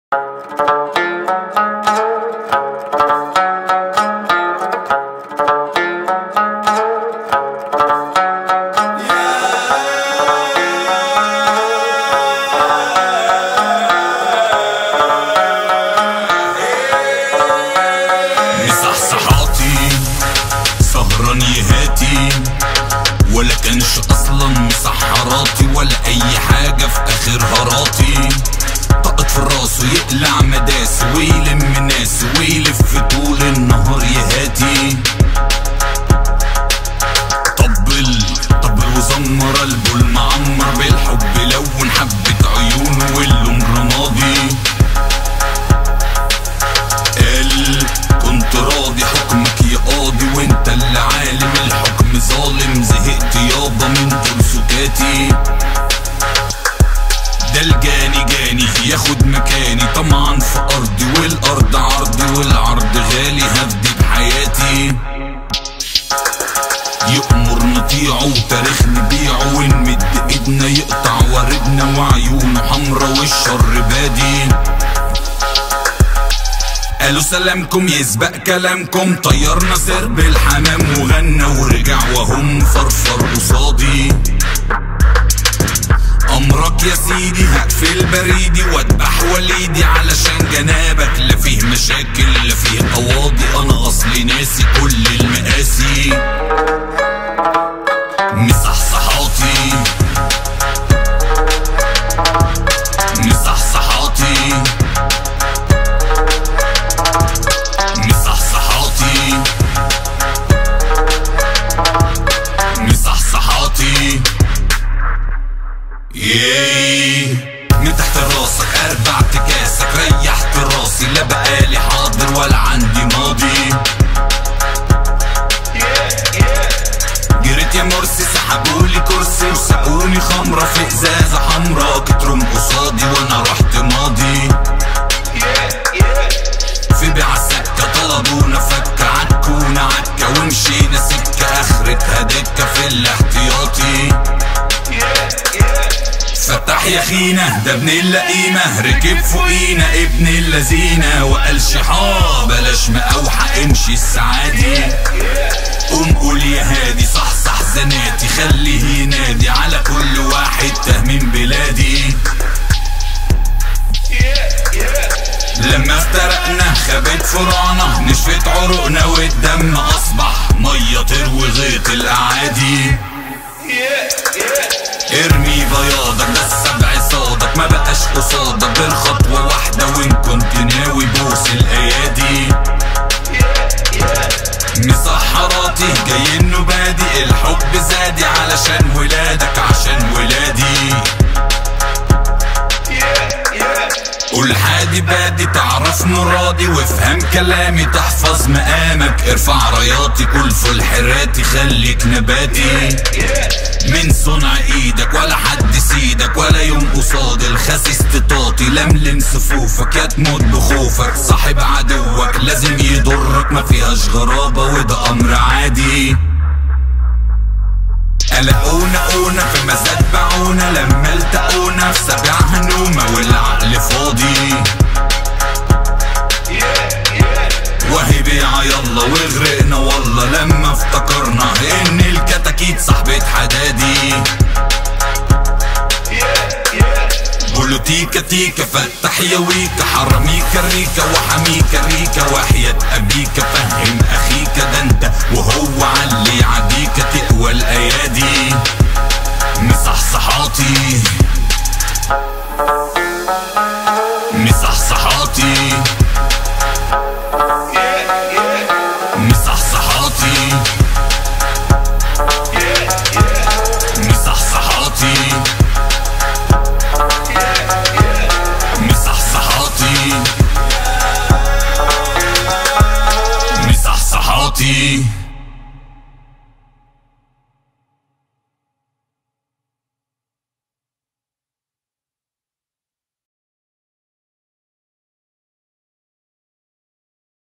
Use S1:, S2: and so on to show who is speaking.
S1: مصحصحاتي سهرانيهاتي ولا كانش اصلا مسحراتي ولا اي حاجة في اخر هراتي طقت في الراس ويقلع مداس ويلم ناس ويلف طول النهار يهاتي طبل طبل وزمر قلبه المعمر بالحب لون حبة عيونه واللون رمادي قال كنت راضي حكمك يا قاضي وانت اللي عالم الحكم ظالم زهقت يابا من طول سكاتي ده الجاني جاني ياخد مكاني طمعا في ارضي والارض عرضي والعرض غالي هفدي بحياتي يأمر نطيعه وتاريخ نبيعه ونمد ايدنا يقطع واردنا وعيونه حمرا والشر بادي قالوا سلامكم يسبق كلامكم طيرنا سرب الحمام وغنى ورجع وهم فرفر قصادي امرك يا سيدي هقفل بريدي واذبح وليدي علشان جنابك لا فيه مشاكل لا فيه قواضي انا اصلي ناسي كل المقاسي مصحصحاتي مصحصحاتي مصحصحاتي مصحصحاتي ياي من تحت راسك اربع تكاسك ريحت راسي لا بقالي حاضر ولا عندي ماضي جريت يا مرسي سحبولي كرسي وسقوني خمرة في ازازة حمرا كترم قصادي وانا رحت ماضي في بيع السكة طلبونا فكة عكونا عكة ومشينا سكة اخرتها دكة في الاحتياطي فتح يا خينا ده ابن اللئيمة ركب فوقينا ابن اللذينة وقال شحا بلاش مقاوحة امشي السعادي قوم قول يا هادي صح صح زناتي خليه ينادي على كل واحد تهمين بلادي لما افترقنا خبت فرانا نشفت عروقنا والدم اصبح ميه تروي غيط الاعادي ارمي بياضك ده السبع صادك ما بقاش قصادك غير خطوة واحدة وان كنت ناوي بوس الايادي مسحراتي جاي بادي الحب زادي علشان ولادك عشان ولادي قول حادي بادي تعرف مرادي وافهم كلامي تحفظ مقامك ارفع راياتي كل فل حراتي خليك نباتي من صنع ايدك ولا حد سيدك ولا يوم قصاد الخسيس تطاطي لملم صفوفك يا تموت بخوفك صاحب عدوك لازم يضرك ما فيهاش غرابة وده امر عادي قلقونا قونا في مزاد باعونا لما التقونا في سبع هنومة والعقل فاضي وهي بيعة يلا وغرقنا والله لما افتكرنا ان الكتاكيت صاحبة حدادي قولوا تيكا تيكا فتح يا ويكا حرميكا الريكا وحميكا ريكا وحياة أبيكا فهم أخيك ده انت وهو علي عديكا تقوى الأيادي مصحصحاتي